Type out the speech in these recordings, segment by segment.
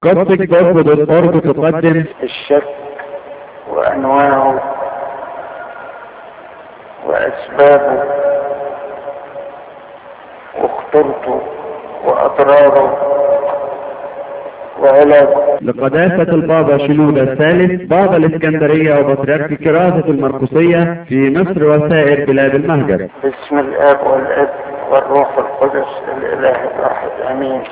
قصة جذب الأرض تقدم الشك وأنواعه وأسبابه وخطورته وأضراره وعلاجه لقداسة البابا شنودة الثالث بابا الإسكندرية وبطريرك كراسة المرقسية في مصر وسائر بلاد المهجر باسم الآب والابن والروح القدس الإله الواحد آمين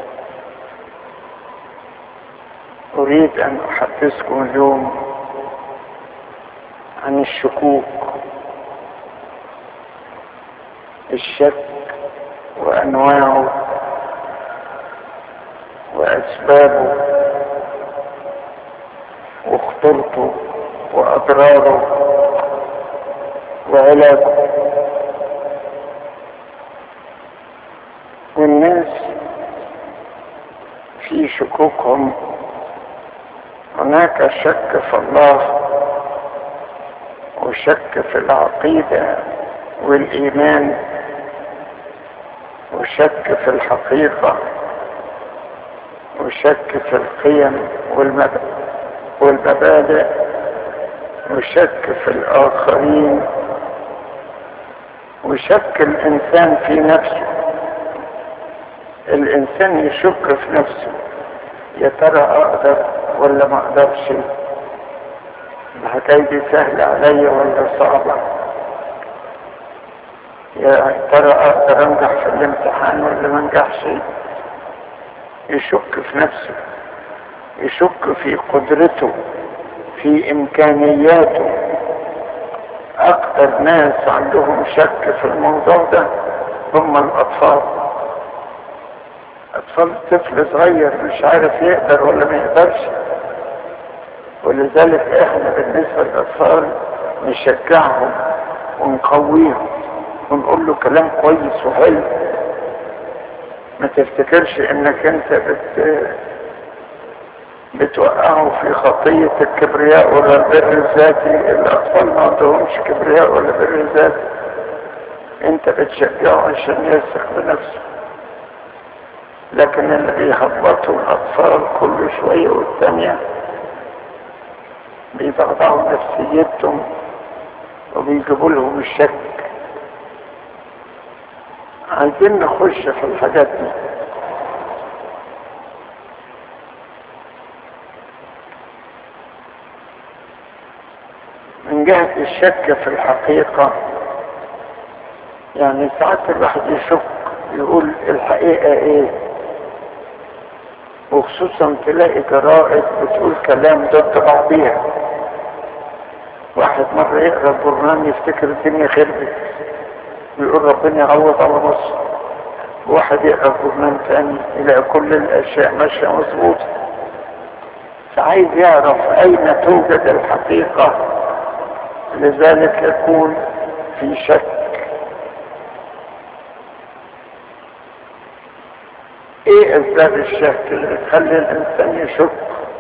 أريد أن أحدثكم اليوم عن الشكوك الشك وأنواعه وأسبابه وخطورته وأضراره وعلاجه والناس في شكوكهم هناك شك في الله وشك في العقيدة والإيمان وشك في الحقيقة وشك في القيم والمبادئ وشك في الآخرين وشك الإنسان في نفسه الإنسان يشك في نفسه يا ترى أقدر ولا ما أقدرش الحكاية دي سهلة عليا ولا صعبة يا ترى أقدر أنجح في الامتحان ولا ما أنجحش يشك في نفسه يشك في قدرته في إمكانياته أكثر ناس عندهم شك في الموضوع ده هم الأطفال أطفال طفل صغير مش عارف يقدر ولا ما يقدرش ولذلك احنا بالنسبة للأطفال نشجعهم ونقويهم ونقول له كلام كويس وحلو ما تفتكرش انك انت بت بتوقعه في خطية الكبرياء ولا البر الذاتي الأطفال ما عندهمش كبرياء ولا بر ذاتي انت بتشجعه عشان يثق بنفسه لكن اللي بيهبطوا الأطفال كل شوية والتانية بيضغطوا نفسيتهم وبيجيبوا لهم الشك عايزين نخش في الحاجات دي من جهة الشك في الحقيقة يعني ساعات الواحد يشك يقول الحقيقة ايه وخصوصا تلاقي جرائد بتقول كلام ضد بعضيها واحد مرة يقرا البرنامج يفتكر الدنيا خربت ويقول ربنا يعوض على مصر واحد يقرا برنامج تاني يلاقي كل الاشياء ماشيه مظبوطه فعايز يعرف اين توجد الحقيقه لذلك يكون في شك ايه اسباب الشك اللي تخلي الانسان يشك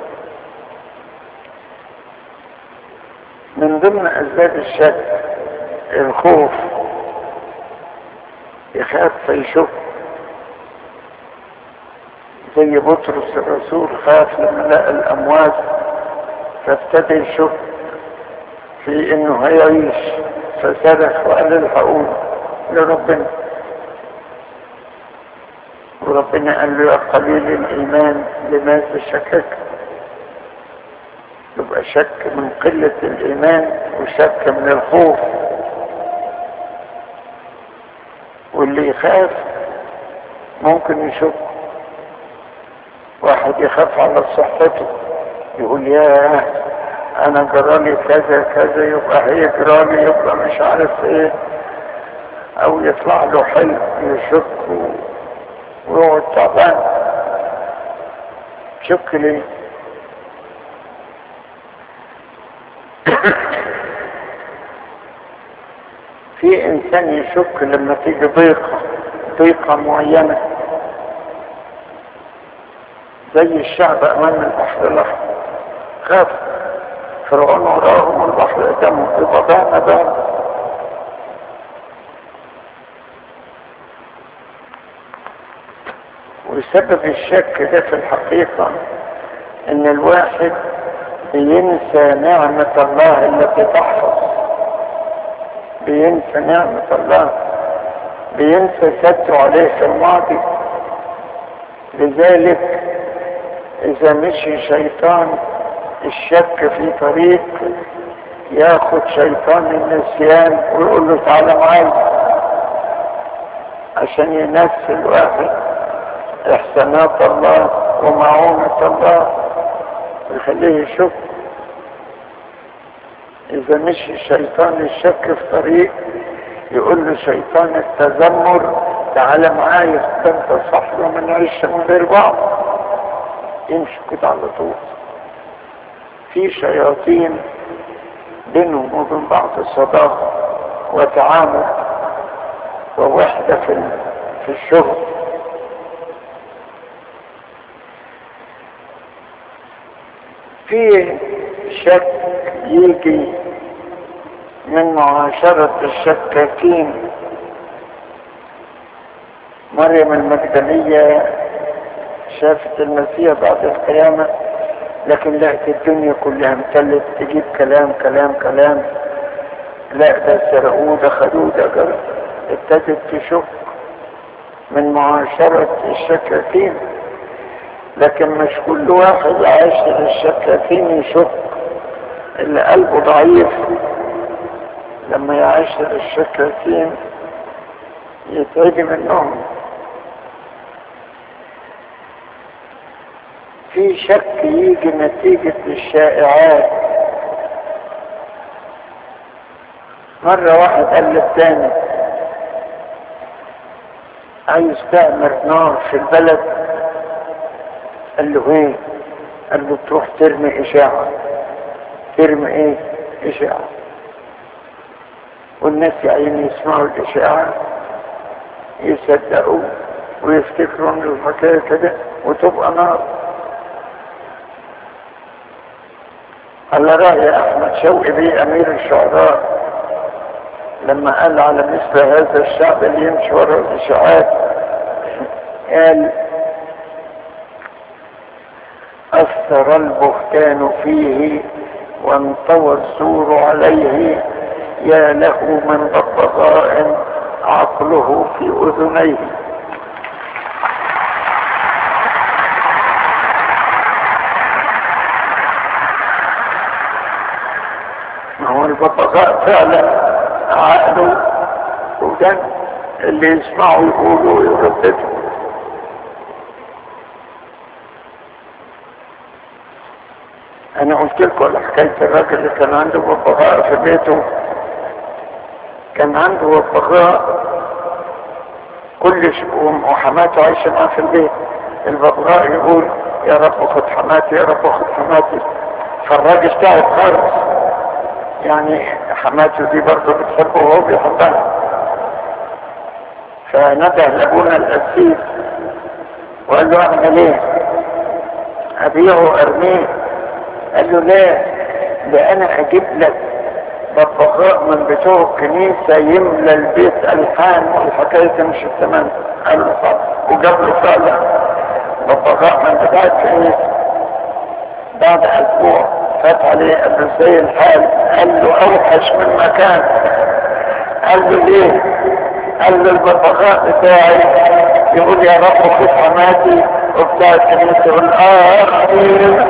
من ضمن اسباب الشك الخوف يخاف فيشك زي بطرس الرسول خاف لما لقى الاموات فابتدى يشك في انه هيعيش فصرخ وقال الحقوني لربنا وربنا قال له يا قليل الايمان لماذا شككت يبقى شك من قلة الايمان وشك من الخوف واللي يخاف ممكن يشك واحد يخاف على صحته يقول يا انا جرالي كذا كذا يبقى هي جرالي يبقى مش عارف ايه او يطلع له حلم يشك ويقعد تعبان شك ليه في انسان يشك لما تيجي ضيقة ضيقة معينة زي الشعب امام البحر الاحمر خاف فرعون وراهم البحر قدامهم يبقى بان بان وسبب الشك ده في الحقيقة ان الواحد بينسى نعمة الله التي تحفظ بينسى نعمة الله بينسى ستره عليه في الماضي لذلك اذا مشي شيطان الشك في طريق ياخد شيطان النسيان ويقول له تعالى معايا عشان ينسي الواحد احسانات الله ومعونة الله ويخليه يشك اذا مشي شيطان الشك في طريق يقول له شيطان التذمر تعالى معايا ده انت صاحبه من عيش من غير بعض يمشي كده على طول في شياطين بينهم وبين بعض صداقة وتعامل ووحدة في في الشغل في شك يجي من معاشرة الشكاكين مريم المجدلية شافت المسيح بعد القيامة لكن لقت الدنيا كلها امتلت تجيب كلام كلام كلام لا ده سرقوه ده خدوه ده جرى ابتدت تشك من معاشرة الشكاكين لكن مش كل واحد عاشر الشكاكين يشك اللي قلبه ضعيف لما يعاشر الشكاكين يتعدي منهم في شك يجي نتيجة الشائعات مرة واحد قال للتاني عايز تعمل نار في البلد قال له ايه قال له تروح ترمي اشاعة ترمي ايه اشاعة والناس يا عيني يسمعوا الاشاعة يصدقوا ويفتكروا ان الحكاية كده وتبقى نار على رأي أحمد شوقي بيه أمير الشعراء لما قال على مثل هذا الشعب اللي يمشي ورا الإشاعات قال أثر البهتان فيه وانطوى الزور عليه يا له من ببغاء عقله في أذنيه ما هو الببغاء فعلا عقله وكان اللي يسمعوا يقولوا يرددوا انا قلت لكم على حكايه الراجل اللي كان عنده ببغاء في بيته كان عنده ببغاء كل شؤون وحماته عايشه معاه في البيت الببغاء يقول يا رب خد حماتي يا رب خد حماتي فالراجل تعب خالص يعني حماته دي برضه بتحبه وهو بيحبها فندى لابونا القسيس وقال له اعمل ايه ابيعه ارميه قال له لا ده انا اجيب لك ببغاء من بتوع الكنيسة يملى البيت الحان والحكاية تمشي التمام قال له صح وجاب له فعلا ببغاء من بتاع الكنيسة بعد اسبوع فات عليه قال له زي الحال قال له اوحش من مكان قال له ليه قال له الببغاء بتاعي يقول يا رب خذ حماتي وبتاع الكنيسة يقول اه اختي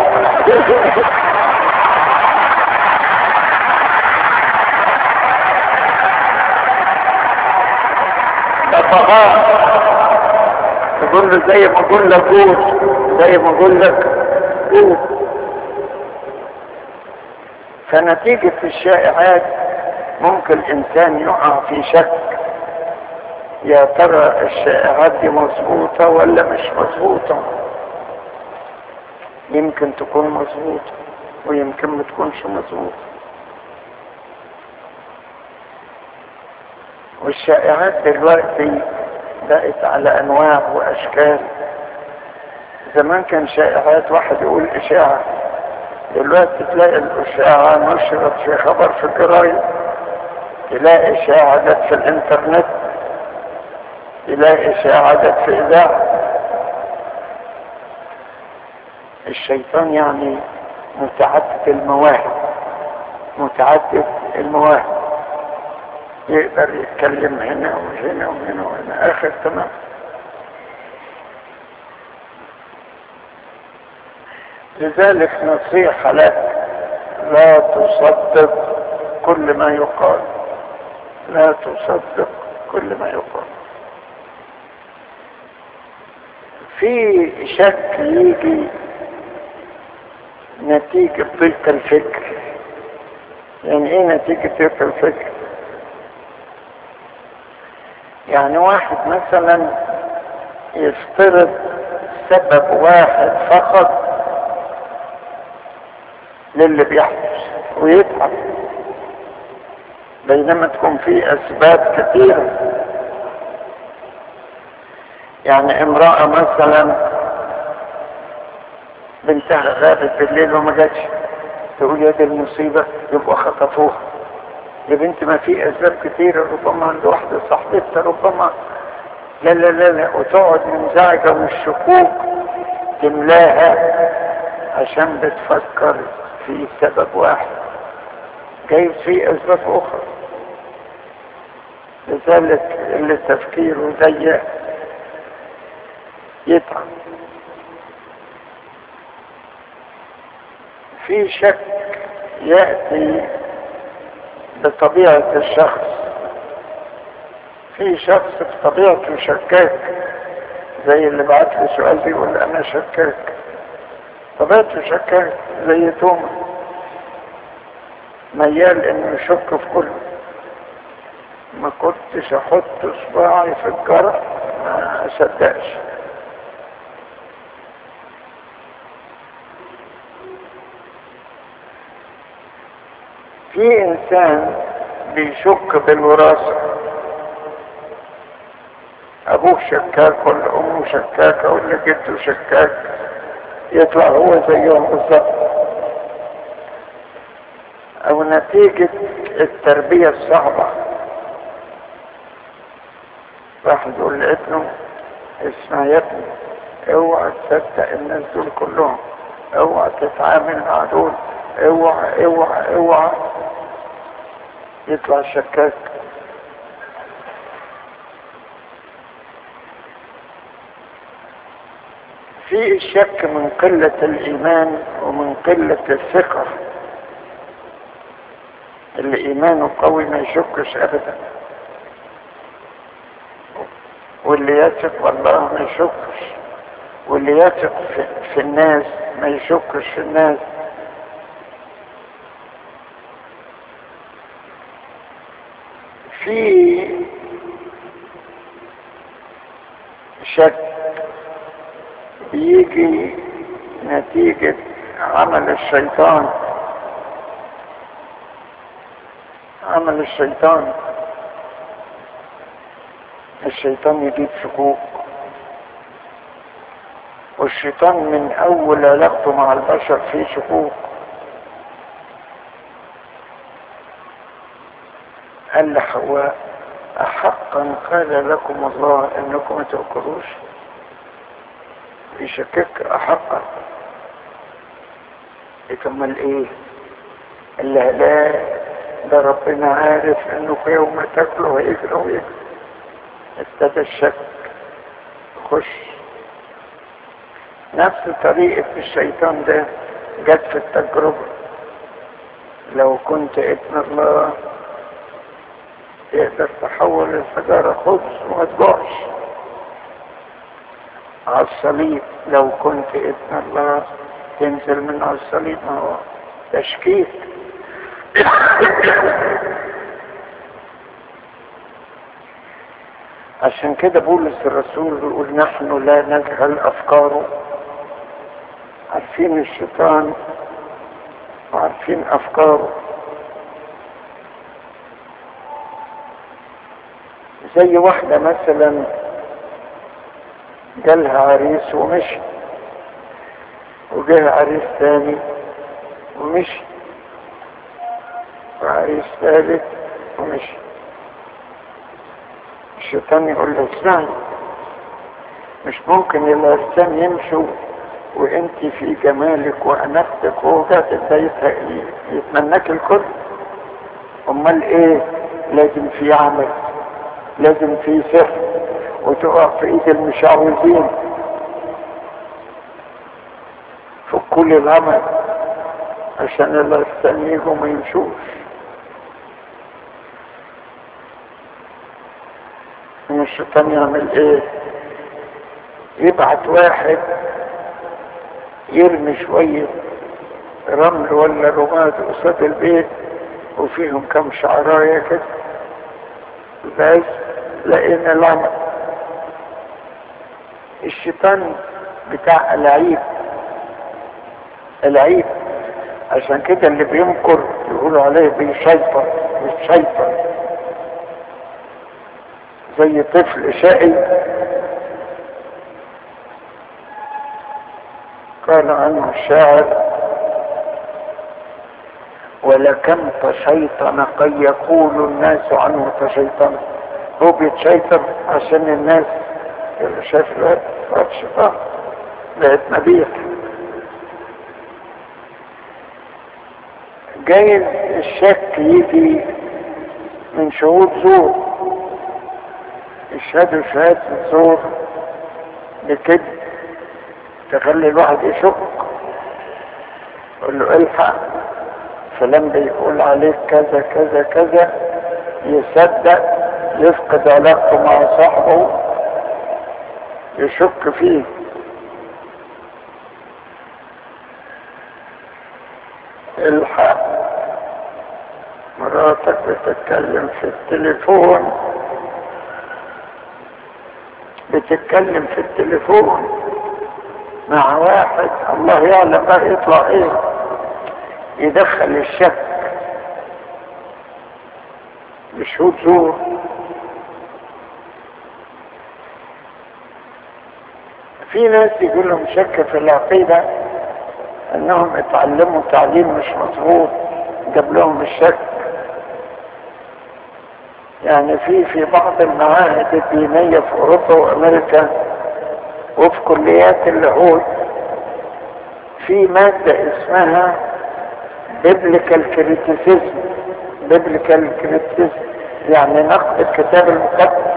ببغاء يقول له زي ما اقول لك قول زي ما اقول لك قول فنتيجة الشائعات ممكن الإنسان يقع في شك يا ترى الشائعات دي مظبوطة ولا مش مظبوطة يمكن تكون مظبوطة ويمكن ما تكونش مظبوطة والشائعات دلوقتي بقت على أنواع وأشكال زمان كان شائعات واحد يقول إشاعة دلوقتي تلاقي الإشاعة نشرت في خبر في الجرايد تلاقي إشاعة جت في الإنترنت تلاقي إشاعة جت في إذاعة الشيطان يعني متعدد المواهب متعدد المواهب يقدر يتكلم هنا وهنا وهنا وهنا اخر تمام لذلك نصيحة لك لا تصدق كل ما يقال لا تصدق كل ما يقال في شك يجي نتيجة ضيق الفكر يعني ايه نتيجة ضيق الفكر يعني واحد مثلا يفترض سبب واحد فقط للي بيحدث ويتعب بينما تكون في اسباب كثيرة يعني امرأة مثلا بنتها غابت بالليل وما جاتش تقول يا دي المصيبة يبقى خطفوها يا بنت ما في اسباب كثيرة ربما عند واحدة صاحبتها ربما لا لا لا لا وتقعد منزعجة والشكوك تملاها عشان بتفكر في سبب واحد جايز في اسباب اخرى لذلك اللي تفكيره ضيق يتعب في شك يأتي بطبيعة الشخص في شخص بطبيعته شكاك زي اللي بعت لي سؤال بيقول انا شكاك طبيعته شكاك زي توما ميال انه يشك في كله ما كنتش احط صباعي في الجرح ما اصدقش في انسان بيشك بالوراثة ابوه شكاك ولا امه شكاكة ولا جده شكاك يطلع هو زيهم بالظبط او نتيجة التربية الصعبة واحد يقول لابنه اسمع يا ابني اوعى تصدق الناس دول كلهم اوعى تتعامل مع دول اوعى اوعى اوعى يطلع شكاك في الشك من قلة الإيمان ومن قلة الثقة اللي إيمانه قوي ما يشكش أبدا واللي يثق والله ما يشكش واللي يثق في, في الناس ما يشكش في الناس في شك بيجي نتيجة عمل الشيطان عمل الشيطان الشيطان يجيب شكوك والشيطان من اول علاقته مع البشر فيه شكوك قال لحواء احقا قال لكم الله انكم ما تاكلوش يشكك احقا يكمل ايه قال لها لا ده ربنا عارف انه في يوم تاكلوا هيجري ويجري ابتدى الشك خش نفس طريقة الشيطان ده جت في التجربة لو كنت ابن الله تقدر تحول الحجارة خبز وما تجوعش على الصليب لو كنت ابن الله تنزل من على الصليب ما هو تشكيك عشان كده بولس الرسول بيقول نحن لا نجهل افكاره عارفين الشيطان وعارفين افكاره زي واحدة مثلا جالها عريس ومشي وجه عريس تاني ومشي وعريس ثالث ومشي الشيطان يقول له اسمعني مش ممكن العرسان يمشوا وانت في جمالك واناقتك ووجهتك ده يتهيأ- يتمناك الكل امال ايه لازم في عمل لازم في سر وتقع في ايد المشعوذين في كل العمل عشان الله يستنيهم وما يمشوش ان الشيطان يعمل ايه يبعت واحد يرمي شوية رمل ولا رماد قصاد البيت وفيهم كم شعراية كده بس لقينا العمل الشيطان بتاع العيب العيب عشان كده اللي بينكر يقولوا عليه بيشيطن بيشيطن زي طفل شقي قال عنه الشاعر ولكم تشيطن قد يقول الناس عنه تشيطن هو بيتشيطن عشان الناس اللي شاف الوقت وقت شيطان بقت مبيح جايز الشك يجي من شهود زور يشهدوا شهادة زور بكذب تخلي الواحد يشك يقول له الحق فلان بيقول عليك كذا كذا كذا يصدق يفقد علاقته مع صاحبه يشك فيه الحق مراتك بتتكلم في التليفون بتتكلم في التليفون مع واحد الله يعلم بقى يطلع ايه يدخل الشك بشهود زور في ناس يقول لهم شك في العقيدة انهم اتعلموا تعليم مش مظبوط جاب لهم الشك يعني في في بعض المعاهد الدينية في اوروبا وامريكا وفي كليات اللاهوت في مادة اسمها بيبليكال كريتيسيزم بيبليكال كريتيسيزم يعني نقد الكتاب المقدس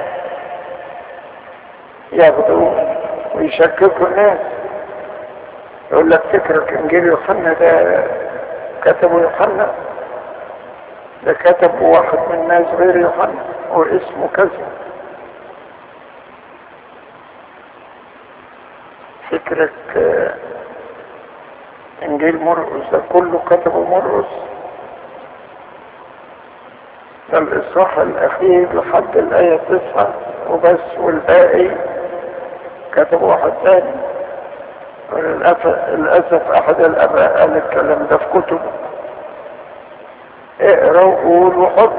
ياخدوه ويشككوا الناس يقول لك فكرك انجيل يوحنا ده كتبه يوحنا ده كتبه واحد من الناس غير يوحنا واسمه كذا فكرك آه، انجيل مرقس ده كله كتبه مرقس ده الاصحاح الاخير لحد الايه تسعة وبس والباقي كتبه واحد تاني وللأسف للأسف أحد الآباء قال الكلام ده في كتبه اقرا وقول وحط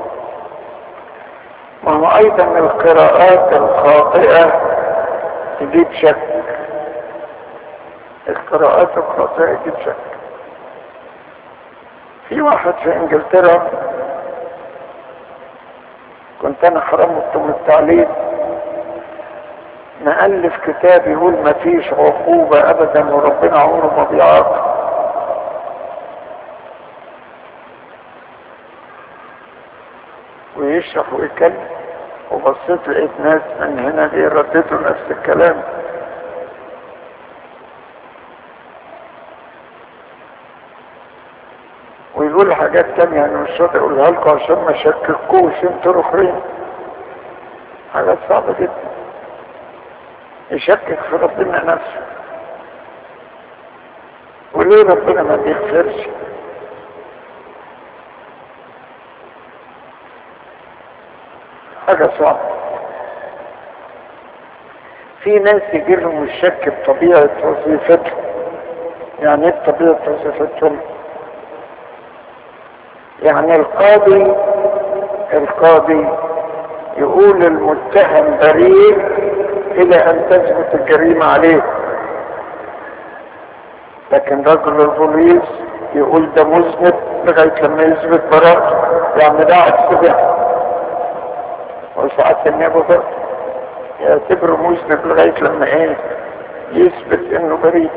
ما هو أيضا القراءات الخاطئة تجيب شك القراءات الخاطئة تجيب شك في واحد في انجلترا كنت انا حرمته من التعليم مألف كتاب يقول ما فيش عقوبة ابدا وربنا عمره ما بيعاقب ويشرح ويتكلم وبصيت لقيت ناس من هنا دي ردتوا نفس الكلام ويقول حاجات تانية انا مش راضي اقولها لكم عشان ما شككوش انتوا اخرين حاجات صعبة جدا يشكك في ربنا نفسه وليه ربنا ما بيغفرش حاجة صعبة في ناس يجي لهم الشك بطبيعة وظيفتهم يعني ايه بطبيعة وظيفتهم يعني القاضي القاضي يقول المتهم بريء الى ان تثبت الجريمة عليه لكن رجل البوليس يقول ده مذنب لغاية لما يثبت براءته يعني ده عكس ده وساعات النيابة برضه يعتبره مذنب لغاية لما ايه يثبت انه بريء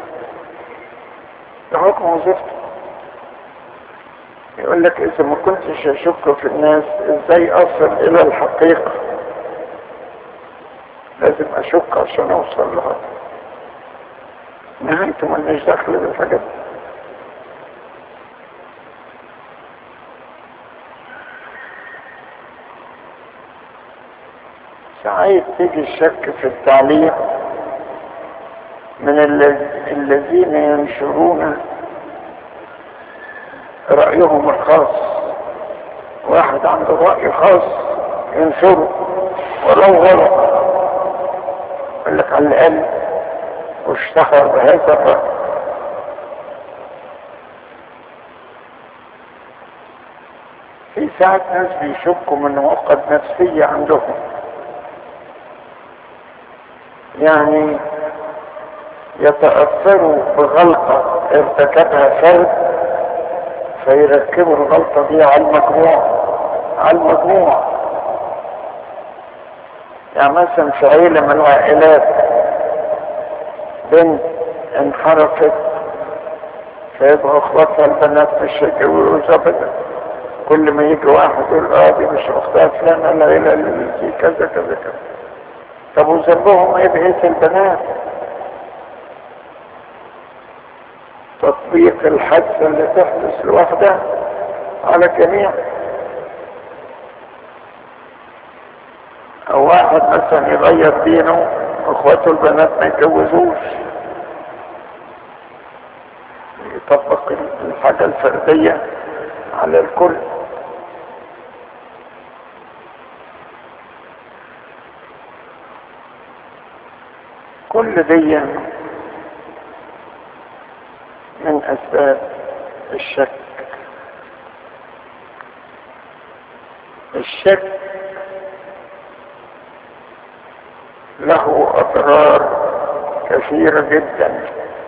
ده حكم وظيفته يقول لك اذا ما كنتش اشك في الناس ازاي اصل الى الحقيقة لازم اشك عشان اوصل لها نهايته مالناش دخل بالحاجات دي ساعات تيجي الشك في التعليم من الذين ينشرون رأيهم الخاص واحد عنده رأي خاص ينشره ولو غلط يقول لك على الأقل واشتهر بهذا الرأي في ساعات ناس بيشكوا من عقد نفسية عندهم يعني يتأثروا بغلطة ارتكبها فرد فيركبوا الغلطة دي على المجموع على المجموع يعني مثلا في عيلة من العائلات بنت انحرفت فيبقى اخواتها البنات مش يتجوزوا ابدا كل ما يجي واحد يقول اه دي مش اختها فلانة العيلة اللي دي كذا كذا كذا طب وذنبهم ايه بقية البنات تطبيق الحادثة اللي تحدث لوحدها على الجميع او واحد مثلا يغير دينه اخواته البنات ما يتجوزوش يطبق الحاجة الفردية على الكل كل دي من اسباب الشك الشك له اضرار كثيره جدا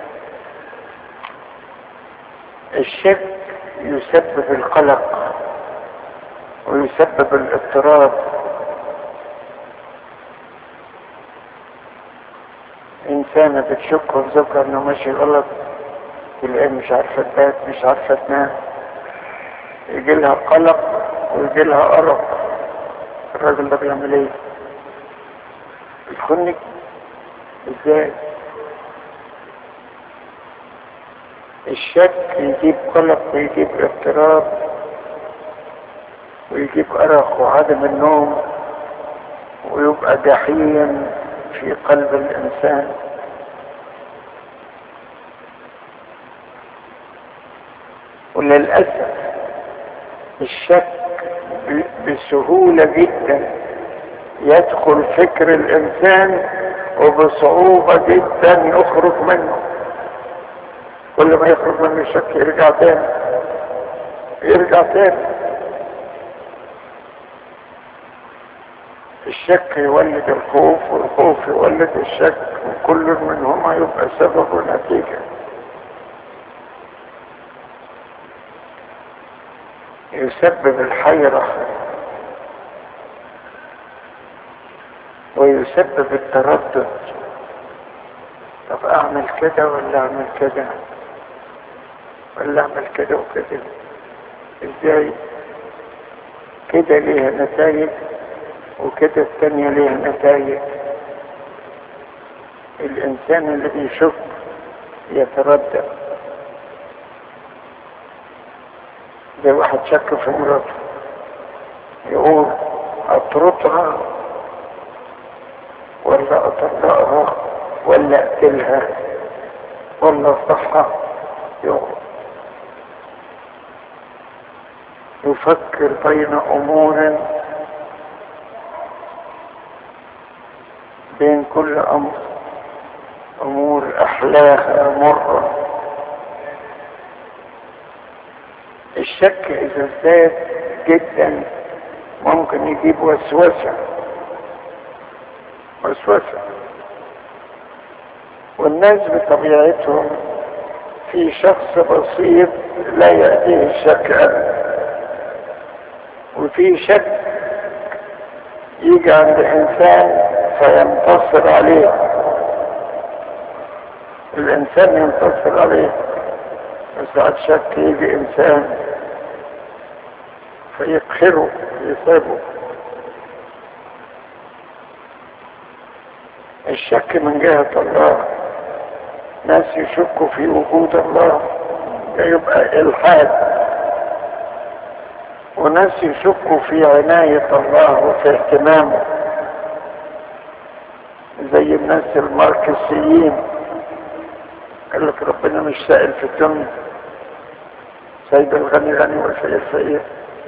الشك يسبب القلق ويسبب الاضطراب انسانه بتشك في زوجها انه ماشي غلط تلاقيه مش عارفه تبات مش عارفه تنام يجي لها قلق ويجي لها ارق الراجل ده بيعمل ايه يخنك ازاي الشك يجيب قلق ويجيب اضطراب ويجيب ارق وعدم النوم ويبقى جحيم في قلب الانسان وللأسف الشك بسهولة جدا يدخل فكر الإنسان وبصعوبة جدا يخرج منه كل ما يخرج منه الشك يرجع تاني يرجع تاني الشك يولد الخوف والخوف يولد الشك وكل منهما يبقى سبب ونتيجه يسبب الحيرة ويسبب التردد طب اعمل كده ولا اعمل كده ولا اعمل كده وكده ازاي كده ليها نتائج وكده التانية ليها نتائج الانسان اللي بيشك يتردد زي واحد شك في مراته يقول اطردها ولا اطلقها ولا اقتلها ولا اصحها يقول يفكر بين امور بين كل امر امور احلاها مره الشك اذا ازداد جدا ممكن يجيب وسوسة وسوسة والناس بطبيعتهم في شخص بسيط لا يأتيه الشك أبدا وفي شك يجي عند إنسان فينتصر عليه الانسان ينتصر عليه وساعات شك يجي انسان فيقهره يصيبه الشك من جهة الله ناس يشكوا في وجود الله يبقى الحاد وناس يشكوا في عناية الله وفي اهتمامه زي الناس الماركسيين قال لك ربنا مش سائل في الدنيا سيد الغني غني والفقير فقير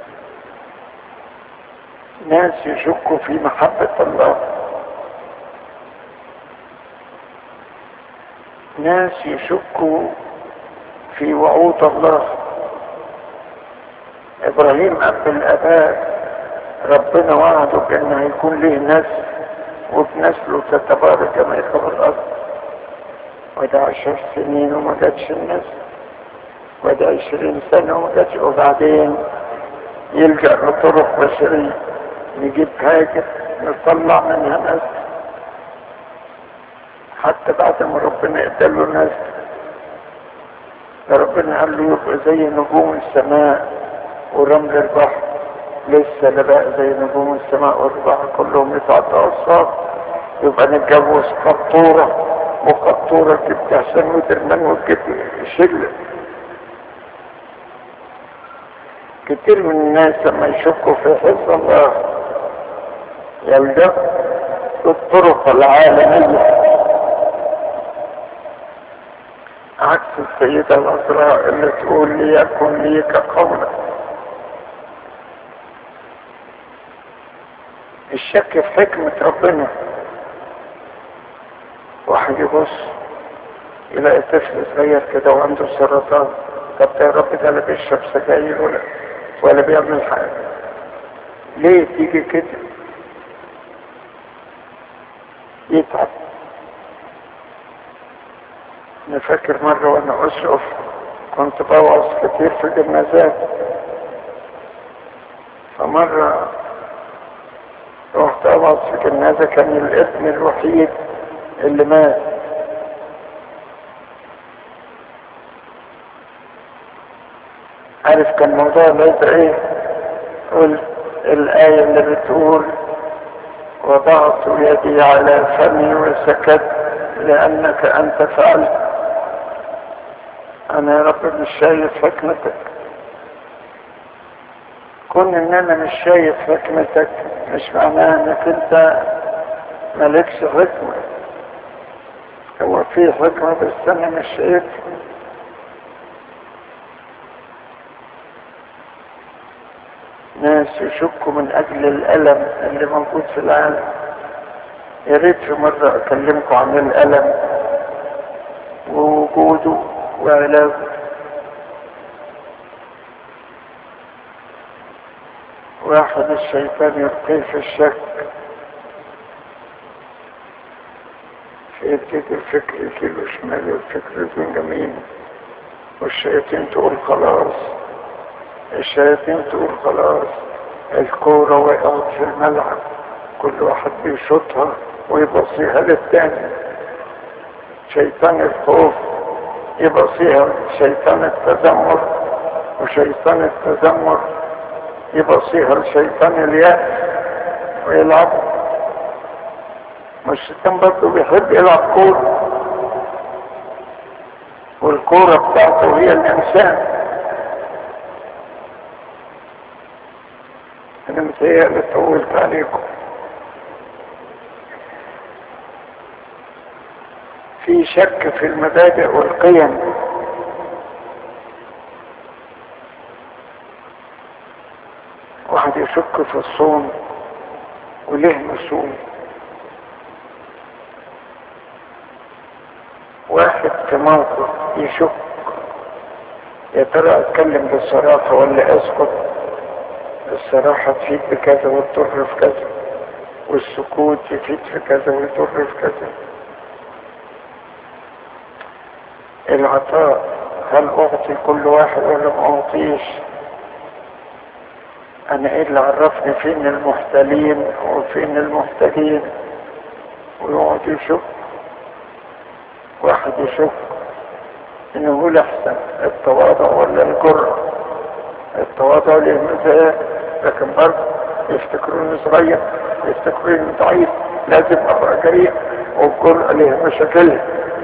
ناس يشكوا في محبة الله ناس يشكوا في وعود الله ابراهيم اب الاباء ربنا وعده بان هيكون له نسل وبنسله تتبارك جماهير الارض وده عشر سنين وما جاتش النسل وده عشرين سنة وما جاتش وبعدين يلجأ لطرق بشرية نجيب حاجة نطلع منها نسل حتى بعد ما ربنا اداله نسل ربنا قال له يبقى زي نجوم السماء ورمل البحر لسه لا بقى زي نجوم السماء والبحر كلهم يتعدوا اصفار يبقى نتجوز قطورة وقطورة تجيب حسن ودرمان وتجيب شلة كتير من الناس لما يشكوا في حفظ الله يلجأ الطرق العالمية عكس السيدة العذراء اللي تقول ليكن ليك قولك الشك في حكمة ربنا واحد يبص يلاقي طفل صغير كده وعنده سرطان طب يا رب ده لا بيشرب سجاير ولا ولا بيعمل حاجة ليه تيجي كده يتعب انا فاكر مرة وانا اسقف كنت بوعظ كتير في جنازات فمرة رحت اوعظ في جنازة كان الابن الوحيد اللي مات عارف كان موضوع العيد ايه قلت الآية اللي بتقول وضعت يدي على فمي وسكت لأنك أنت فعلت أنا يا رب مش شايف حكمتك كون إن أنا مش شايف حكمتك مش معناها إنك أنت مالكش حكمة هو في حكمة بس أنا مش شايفها ناس يشكوا من اجل الالم اللي موجود في العالم يا ريت في مرة اكلمكم عن الالم ووجوده وعلاجه واحد الشيطان يلقيه في الشك فيبتدي الفكر يجيله شمال والفكر يكون جميل والشياطين تقول خلاص الشياطين تقول خلاص الكورة وقعت في الملعب كل واحد بيشوطها ويبصيها للتاني شيطان الخوف يبصيها شيطان التذمر وشيطان التذمر يبصيها لشيطان اليأس ويلعب والشيطان برضه بيحب يلعب كورة والكورة بتاعته هي الإنسان انا متهيألي طولت عليكم في شك في المبادئ والقيم واحد يشك في الصوم وليه مصوم واحد في موقف يشك يا ترى اتكلم بالصراحة ولا اسكت الصراحة تفيد بكذا والضر في كذا والسكوت يفيد في كذا والضر في كذا العطاء هل أعطي كل واحد ولا ما أعطيش أنا إيه اللي عرفني فين المحتالين وفين المحتاجين ويقعد يشك واحد يشك نقول احسن التواضع ولا الجرأة التواضع له مزايا لكن برضه يفتكروني صغير يفتكروني ضعيف لازم ابقى جريء والجرأة له مشاكلها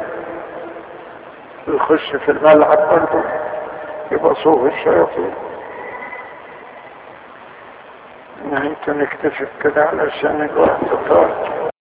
يخش في الملعب برضه يبقى صوغ الشياطين نهيت نكتشف كده علشان الوقت طال